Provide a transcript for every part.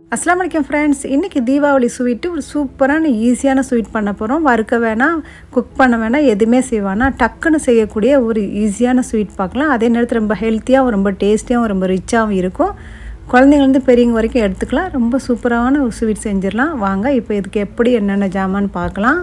அஸ்லாம் வலைக்கம் ஃப்ரெண்ட்ஸ் இன்றைக்கி தீபாவளி ஸ்வீட்டு ஒரு சூப்பரான ஈஸியான ஸ்வீட் பண்ண போகிறோம் வறுக்க வேணாம் குக் பண்ண வேணாம் எதுவுமே செய்வானா டக்குன்னு செய்யக்கூடிய ஒரு ஈஸியான ஸ்வீட் பார்க்கலாம் அதே நேரத்தில் ரொம்ப ஹெல்த்தியாகவும் ரொம்ப டேஸ்டியாகவும் ரொம்ப ரிச்சாகவும் இருக்கும் குழந்தைங்கலேருந்து பெரியவங்க வரைக்கும் எடுத்துக்கலாம் ரொம்ப சூப்பரான ஒரு ஸ்வீட் செஞ்சிடலாம் வாங்க இப்போ இதுக்கு எப்படி என்னென்ன ஜாமான்னு பார்க்கலாம்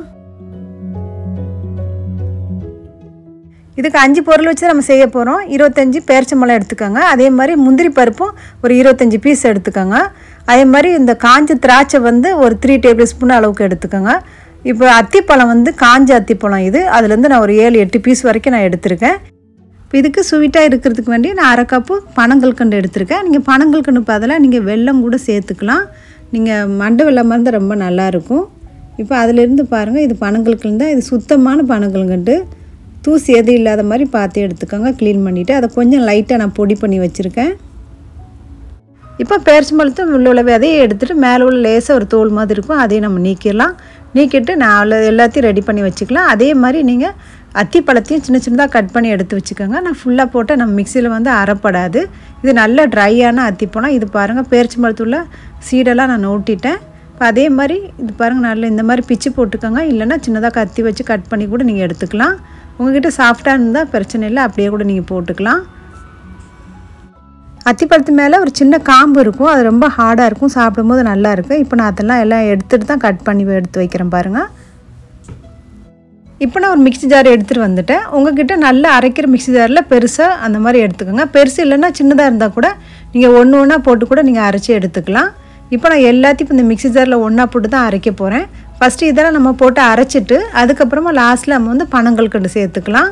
இதுக்கு அஞ்சு பொருள் வச்சு நம்ம செய்ய போகிறோம் இருபத்தஞ்சி பேரிச்சம்பழம் எடுத்துக்கோங்க அதே மாதிரி முந்திரி பருப்பும் ஒரு இருபத்தஞ்சி பீஸ் எடுத்துக்கோங்க அதே மாதிரி இந்த காஞ்ச திராட்சை வந்து ஒரு த்ரீ டேபிள் ஸ்பூன் அளவுக்கு எடுத்துக்கோங்க இப்போ அத்திப்பழம் வந்து காஞ்ச அத்திப்பழம் இது அதுலேருந்து நான் ஒரு ஏழு எட்டு பீஸ் வரைக்கும் நான் எடுத்திருக்கேன் இப்போ இதுக்கு ஸ்வீட்டாக இருக்கிறதுக்கு வேண்டி நான் அரை கப்பு பனங்கல்கண்டு எடுத்திருக்கேன் நீங்கள் பனங்கல்கண்டு பதிலாக நீங்கள் வெல்லம் கூட சேர்த்துக்கலாம் நீங்கள் மண்டை வெள்ளமாக இருந்தால் ரொம்ப நல்லாயிருக்கும் இப்போ அதிலிருந்து பாருங்கள் இது பனங்கல்கண்டு தான் இது சுத்தமான பனங்கல்கண்டு தூசி எதுவும் இல்லாத மாதிரி பார்த்து எடுத்துக்கோங்க க்ளீன் பண்ணிவிட்டு அதை கொஞ்சம் லைட்டாக நான் பொடி பண்ணி வச்சுருக்கேன் இப்போ பேரிச்சம்பழத்தை உள்ள உள்ள விதையை எடுத்துகிட்டு மேலே உள்ள லேசாக ஒரு தோல் மாதிரி இருக்கும் அதையும் நம்ம நீக்கிடலாம் நீக்கிட்டு நான் எல்லாத்தையும் ரெடி பண்ணி வச்சுக்கலாம் அதே மாதிரி நீங்கள் அத்திப்பழத்தையும் சின்ன சின்னதாக கட் பண்ணி எடுத்து வச்சுக்கோங்க நான் ஃபுல்லாக போட்டால் நம்ம மிக்சியில் வந்து அரைப்படாது இது நல்ல ட்ரையான அத்திப்பழம் இது பாருங்கள் பேரிச்சம்பழத்துள்ள சீடெல்லாம் நான் ஓட்டிட்டேன் இப்போ அதே மாதிரி இது பாருங்கள் நல்ல இந்த மாதிரி பிச்சு போட்டுக்கோங்க இல்லைன்னா சின்னதாக கத்தி வச்சு கட் பண்ணி கூட நீங்கள் எடுத்துக்கலாம் உங்கள்கிட்ட சாஃப்டாக இருந்தால் பிரச்சனை இல்லை அப்படியே கூட நீங்கள் போட்டுக்கலாம் அத்திப்பழத்து மேலே ஒரு சின்ன காம்பு இருக்கும் அது ரொம்ப ஹார்டாக இருக்கும் சாப்பிடும்போது நல்லா இருக்கும் இப்போ நான் அதெல்லாம் எல்லாம் எடுத்துகிட்டு தான் கட் பண்ணி எடுத்து வைக்கிறேன் பாருங்கள் இப்போ நான் ஒரு மிக்ஸி ஜார் எடுத்துகிட்டு வந்துட்டேன் உங்ககிட்ட நல்லா அரைக்கிற மிக்ஸி ஜாரில் பெருசாக அந்த மாதிரி எடுத்துக்கோங்க பெருசு இல்லைன்னா சின்னதாக இருந்தால் கூட நீங்கள் ஒன்று ஒன்றா போட்டு கூட நீங்கள் அரைச்சி எடுத்துக்கலாம் இப்போ நான் எல்லாத்தையும் இந்த மிக்ஸி ஜாரில் ஒன்றா போட்டு தான் அரைக்க போகிறேன் ஃபஸ்ட்டு இதெல்லாம் நம்ம போட்டு அரைச்சிட்டு அதுக்கப்புறமா லாஸ்ட்டில் நம்ம வந்து பனங்கல்கண்டு சேர்த்துக்கலாம்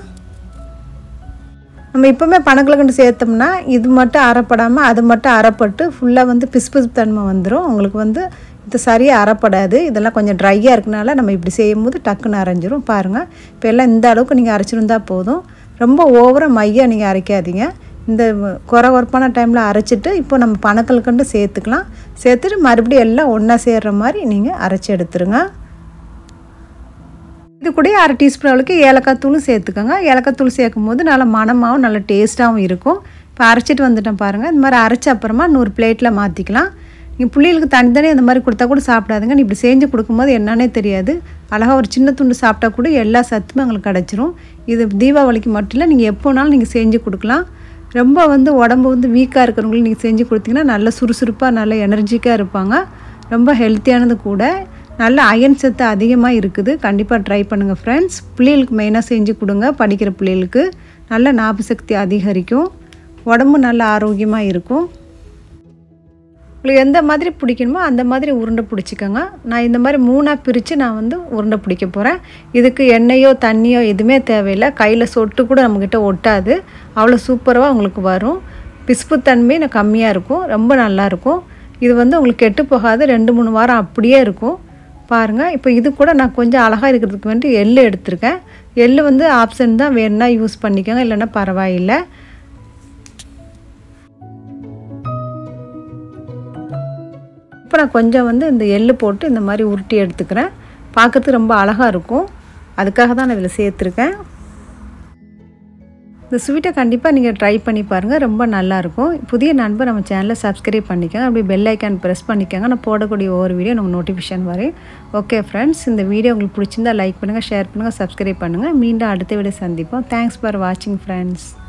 நம்ம இப்போவுமே பனக்கலக்கண்டு சேர்த்தோம்னா இது மட்டும் அரைப்படாமல் அது மட்டும் அரைப்பட்டு ஃபுல்லாக வந்து பிசு பிசு தன்மை வந்துடும் உங்களுக்கு வந்து இது சரியாக அரைப்படாது இதெல்லாம் கொஞ்சம் ட்ரையாக இருக்கனால நம்ம இப்படி செய்யும்போது டக்குன்னு அரைஞ்சிரும் பாருங்கள் இப்போ எல்லாம் இந்த அளவுக்கு நீங்கள் அரைச்சிருந்தா போதும் ரொம்ப ஓவராக மையாக நீங்கள் அரைக்காதீங்க இந்த குறை குறப்பான டைமில் அரைச்சிட்டு இப்போ நம்ம பனக்கல்கண்டு சேர்த்துக்கலாம் சேர்த்துட்டு மறுபடியும் எல்லாம் ஒன்றா சேர்கிற மாதிரி நீங்கள் அரைச்சி எடுத்துருங்க இது கூட அரை டீஸ்பூன் அளவுக்கு ஏலக்காய் தூளும் சேர்த்துக்கோங்க ஏலக்காய் தூள் சேர்க்கும் போது நல்லா மணமாகவும் நல்ல டேஸ்ட்டாகவும் இருக்கும் இப்போ அரைச்சிட்டு வந்துட்டேன் பாருங்கள் இந்த மாதிரி அரைச்ச அப்புறமா நூறு பிளேட்டில் மாற்றிக்கலாம் நீங்கள் பிள்ளைகளுக்கு தனித்தனி இந்த மாதிரி கொடுத்தா கூட சாப்பிடாதுங்க இப்படி செஞ்சு கொடுக்கும்போது என்னன்னே தெரியாது அழகாக ஒரு சின்ன துண்டு சாப்பிட்டா கூட எல்லா சத்துமே உங்களுக்கு கிடச்சிரும் இது தீபாவளிக்கு மட்டும் இல்லை நீங்கள் எப்போனாலும் நீங்கள் செஞ்சு கொடுக்கலாம் ரொம்ப வந்து உடம்பு வந்து வீக்காக இருக்கிறவங்களுக்கு நீங்கள் செஞ்சு கொடுத்தீங்கன்னா நல்ல சுறுசுறுப்பாக நல்ல எனர்ஜிக்காக இருப்பாங்க ரொம்ப ஹெல்த்தியானது கூட நல்ல அயன் சத்து அதிகமாக இருக்குது கண்டிப்பாக ட்ரை பண்ணுங்கள் ஃப்ரெண்ட்ஸ் பிள்ளைகளுக்கு மெயினாக செஞ்சு கொடுங்க படிக்கிற பிள்ளைகளுக்கு நல்ல ஞாபக சக்தி அதிகரிக்கும் உடம்பு நல்ல ஆரோக்கியமாக இருக்கும் உங்களுக்கு எந்த மாதிரி பிடிக்கணுமோ அந்த மாதிரி உருண்டை பிடிச்சிக்கோங்க நான் இந்த மாதிரி மூணாக பிரித்து நான் வந்து உருண்டை பிடிக்க போகிறேன் இதுக்கு எண்ணெயோ தண்ணியோ எதுவுமே தேவையில்லை கையில் சொட்டு கூட நம்மக்கிட்ட ஒட்டாது அவ்வளோ சூப்பராக உங்களுக்கு வரும் பிசுப்புத்தன்மை நான் கம்மியாக இருக்கும் ரொம்ப நல்லாயிருக்கும் இது வந்து உங்களுக்கு கெட்டு போகாது ரெண்டு மூணு வாரம் அப்படியே இருக்கும் பாருங்கள் இப்போ இது கூட நான் கொஞ்சம் அழகாக இருக்கிறதுக்கு வேண்டி எள்ளு எடுத்திருக்கேன் எள்ளு வந்து ஆப்ஷன் தான் வேணுன்னா யூஸ் பண்ணிக்கோங்க இல்லைன்னா பரவாயில்லை இப்போ நான் கொஞ்சம் வந்து இந்த எள்ளு போட்டு இந்த மாதிரி உருட்டி எடுத்துக்கிறேன் பார்க்கறதுக்கு ரொம்ப அழகாக இருக்கும் அதுக்காக தான் நான் இதில் சேர்த்துருக்கேன் இந்த ஸ்வீட்டை கண்டிப்பாக நீங்கள் ட்ரை பண்ணி பாருங்கள் ரொம்ப நல்லாயிருக்கும் புதிய நண்பர் நம்ம சேனலை சப்ஸ்கிரைப் பண்ணிக்கோங்க அப்படி பெல் ஐக்கான் ப்ரெஸ் பண்ணிக்கோங்க நான் போடக்கூடிய ஒவ்வொரு வீடியோ நமக்கு நோட்டிஃபிகேஷன் வரும் ஓகே ஃப்ரெண்ட்ஸ் இந்த வீடியோ உங்களுக்கு பிடிச்சிருந்தா லைக் பண்ணுங்கள் ஷேர் பண்ணுங்கள் சப்ஸ்கிரைப் பண்ணுங்கள் மீண்டும் அடுத்த வீடியோ சந்திப்போம் தேங்க்ஸ் ஃபார் வாட்சிங் ஃப்ரெண்ட்ஸ்